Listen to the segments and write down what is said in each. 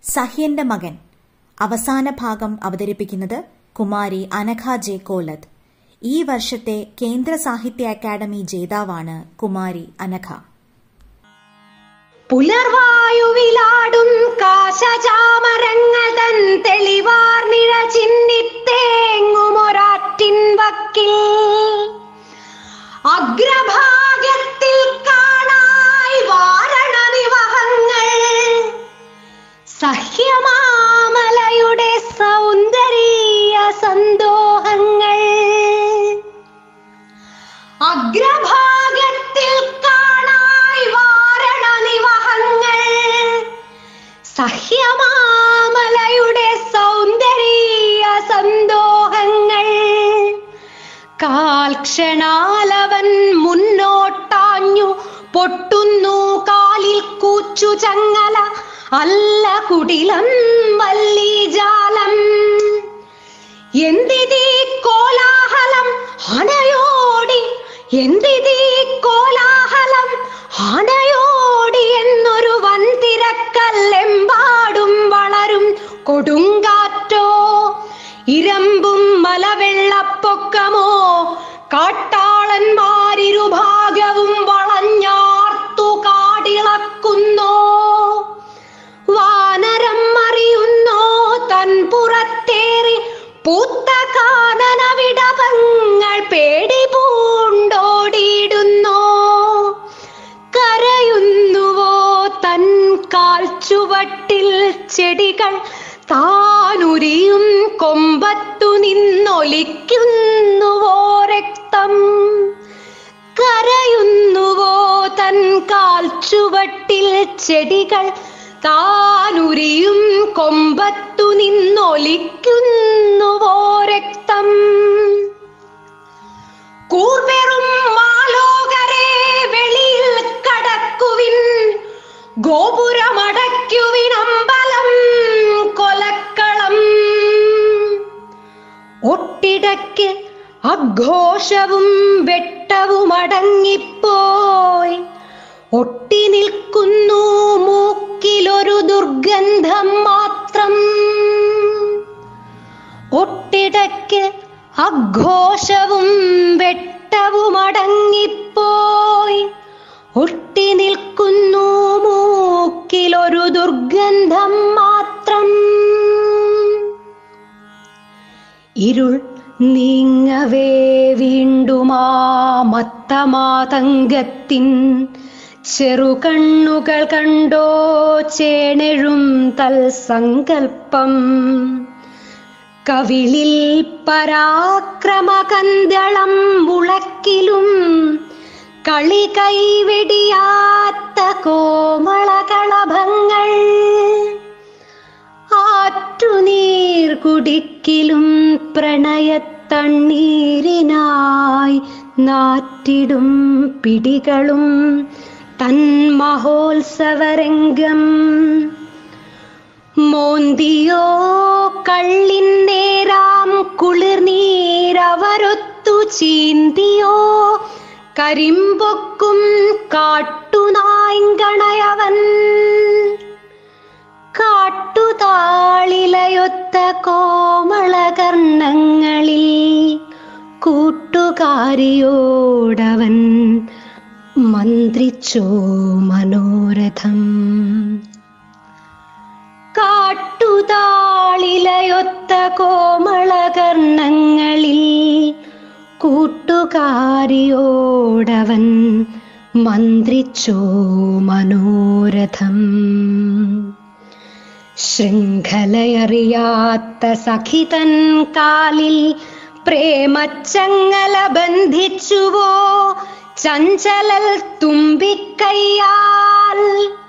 സഹ്യന്റെ മകൻ അവസാന ഭാഗം അവതരിപ്പിക്കുന്നത് കുമാരി അനഘ ജെ കോലത്ത് ഈ വർഷത്തെ കേന്ദ്ര സാഹിത്യ അക്കാദമി ജേതാവാണ് കുമാരി അനഘ പുലർവായുവിലാടും കാശചാമരങ്ങൾ തൻ തെളിവാർ നിഴ ചിന്നിത്തേങ്ങുമൊരാറ്റിൻ വക്കിൽ അഗ്രഭാഗത്തിൽ കാണായി വാരണ വിവഹങ്ങൾ സഹ്യമാമലയുടെ സൗന്ദര്യ സന്തോഹങ്ങൾ അഗ്രഭാഗത്തിൽ കാണായി വാരണ നിവഹങ്ങൾ സഹ്യമാമലയുടെ സൗന്ദര്യ സന്തോഹങ്ങൾ കാൽക്ഷണാലവൻ മുന്നോട്ടാഞ്ഞു പൊട്ടുന്നു കാലിൽ കൂച്ചു ചങ്ങല അല്ല കുടിലം വല്ലീജാലം എന്തിതീ കോലാഹലം ഹനയോടി എന്തിതീ കോലാഹലം ഹനയോടി എന്നൊരു വൻതിരക്കല്ലെമ്പാടും വളരും കൊടുങ്കാറ്റോ ഇരമ്പും മലവെള്ളപ്പൊക്കമോ കാട്ടാളന്മാരിരുഭാഗവും വളഞ്ഞാർത്തു കാടിളക്കുന്നോ വാനരം അറിയുന്നോ തൻ പുറത്തേറി പൂത്ത കാനനവിടവങ്ങൾ പേടി പൂണ്ടോടിയിടുന്നോ കരയുന്നുവോ തൻ കാൽച്ചുവട്ടിൽ ചെടികൾ താനുരിയും കൊമ്പത്തു നിന്നൊലിക്കുന്നുവോ രക്തം കരയുന്നുവോ തൻ കാൽച്ചുവട്ടിൽ ചെടികൾ താനുരിയും കൊമ്പത്തു നിന്നൊലിക്കുന്നുവോ രക്തം കൂർവെറും മാലോകരെ വെളിയിൽ കടക്കുവിൻ ഗോപുരമടയ്ക്കുവിൻ അമ്പലം കൊലക്കളം ഒട്ടിടയ്ക്ക് അഘോഷവും വെട്ടവും അടങ്ങിപ്പോയി ഒട്ടി നിൽക്കുന്നു മൂക്കിലൊരു ദുർഗന്ധം മാത്രം ഒട്ടിടയ്ക്ക് അഘോഷവും വെട്ടവും അടങ്ങിപ്പോയി ഒട്ടി നിൽക്കുന്നു മൂക്കിലൊരു ദുർഗന്ധം മാത്രം ഇരുൾ നീങ്ങവേ വീണ്ടുമാ മത്തമാതങ്കത്തിൻ ചെറുകണ്ണുകൾ കണ്ടോ ചേണെഴും തൽ സങ്കൽപ്പം കവിളിൽ പരാക്രമകന്തളം മുളക്കിലും കളി കൈവെടിയാത്ത കോമളകളഭങ്ങൾ ആറ്റുനീർ കുടിക്കിലും പ്രണയത്തണ്ണീരിനായി നാറ്റിടും പിടികളും തൻ മഹോത്സവരംഗം മോന്തിയോ കള്ളിൻ നേരാം കുളിർനീരവരൊത്തു ചീന്തിയോ കരിമ്പൊക്കും കാട്ടുനായ്ങ്കണയവൻ കാട്ടുതാളിലയൊത്ത കോമളകർണങ്ങളിൽ കൂട്ടുകാരിയോടവൻ മന്ത്രിച്ചോ മനോരഥം കാട്ടുതാളിലയൊത്ത കോമളകർണങ്ങളിൽ കൂട്ടുകാരിയോടവൻ മന്ത്രിച്ചോ മനോരഥം ശൃംഖലയറിയാത്ത സഖിതൻ കാലിൽ പ്രേമച്ചങ്ങല ബന്ധിച്ചുവോ ചഞ്ചലൽ തുമ്പിക്കയ്യാൽ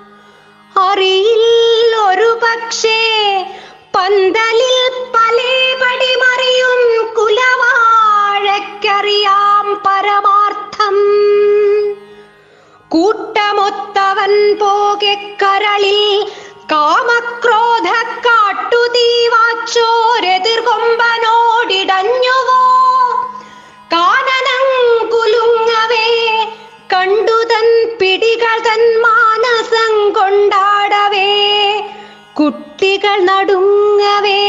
അറിയില്ലൊരു പക്ഷേ പന്തലിൽ പലേപടി മറിയും കുലവാഴക്കറിയാം പരമാർത്ഥം കൂട്ടമൊത്തവൻ പോകെ കരളിൽ കാമക്രോധ കാട്ടുതീവാച്ചോരെതിർകൊമ്പനോടിടഞ്ഞുവോ കാനനം കുലുങ്ങവേ കണ്ടുതൻ പിടികൾ തൻ മാനസം കൊണ്ടാടവേ കുട്ടികൾ നടുങ്ങവേ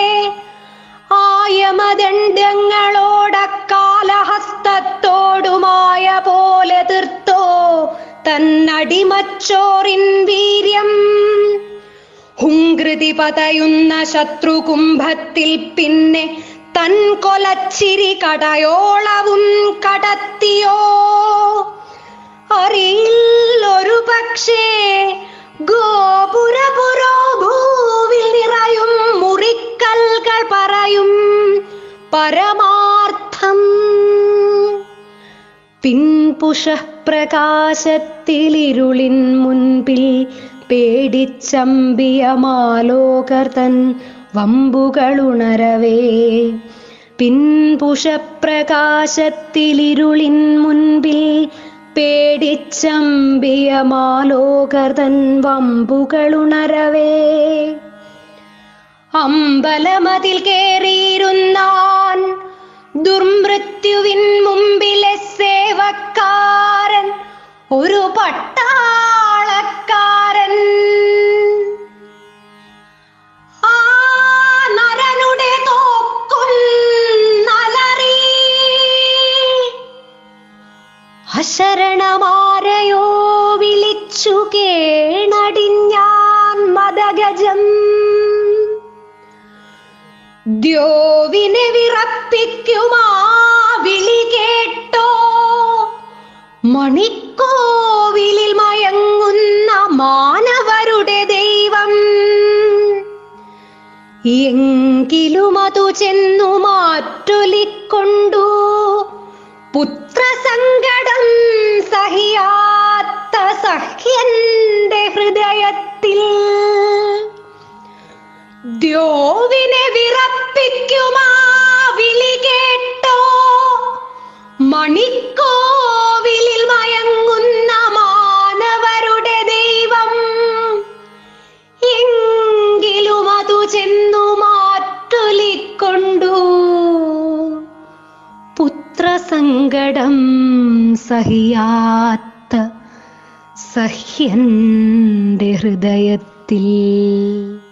ആയമദണ്ഡങ്ങളോടക്കാലഹസ്തത്തോടുമായ പോലെ തീർത്തോ തന്നടിമച്ചോറിൻ വീര്യം ഹുങ്കൃതി പതയുന്ന ശത്രുകുംഭത്തിൽ പിന്നെ തൻ കൊലച്ചിരി കടയോളവും കടത്തിയോ അറിയില്ലൊരു പക്ഷേ ഗോപുരപുരോ ഭൂവിൽ നിറയും മുറിക്കൽകൾ പറയും പരമാർത്ഥം പിൻപുഷപ്രകാശത്തിലിരുളിൻ മുൻപിൽ പേടിച്ചമ്പിയ മാലോകർ തൻ വമ്പുകളുണരവേ പിൻപുഷപ്രകാശത്തിലിരുളിൻ മുൻപിൽ പേടിച്ചമ്പിയ മാലോകർ തൻ വമ്പുകളുണരവേ അമ്പലമതിൽ കേറിയിരുന്നാൻ ദുർമൃത്യുവിൻ മുമ്പിലെ സേവക്കാരൻ ഒരു പട്ടാളക്കാരൻ ആ നരനുടെ തോക്കും നലറി അശരണമാരയോ വിളിച്ചു കേണടിഞ്ഞാൻ മദഗജം ദ്യോവിനെ വിറപ്പിക്കുമാ വിളി കേട്ടോ മണിക്കോവിലിൽ മയങ്ങുന്ന മാനവരുടെ ദൈവം എങ്കിലും അതു ചെന്നു മാറ്റൊലിക്കൊണ്ടു പുത്രസങ്കടം സഹിയാത്ത സഹ്യന്റെ ഹൃദയത്തിൽ ദ്യോവിനെ വിറപ്പിക്കുമാ വിളി കേട്ടോ മണിക്കോവിലിൽ മയങ്ങുന്ന മാനവരുടെ ദൈവം എങ്കിലും അതു ചെന്നു മാറ്റൊലിക്കൊണ്ടു പുത്രസങ്കടം സഹിയാത്ത സഹ്യന്റെ ഹൃദയത്തിൽ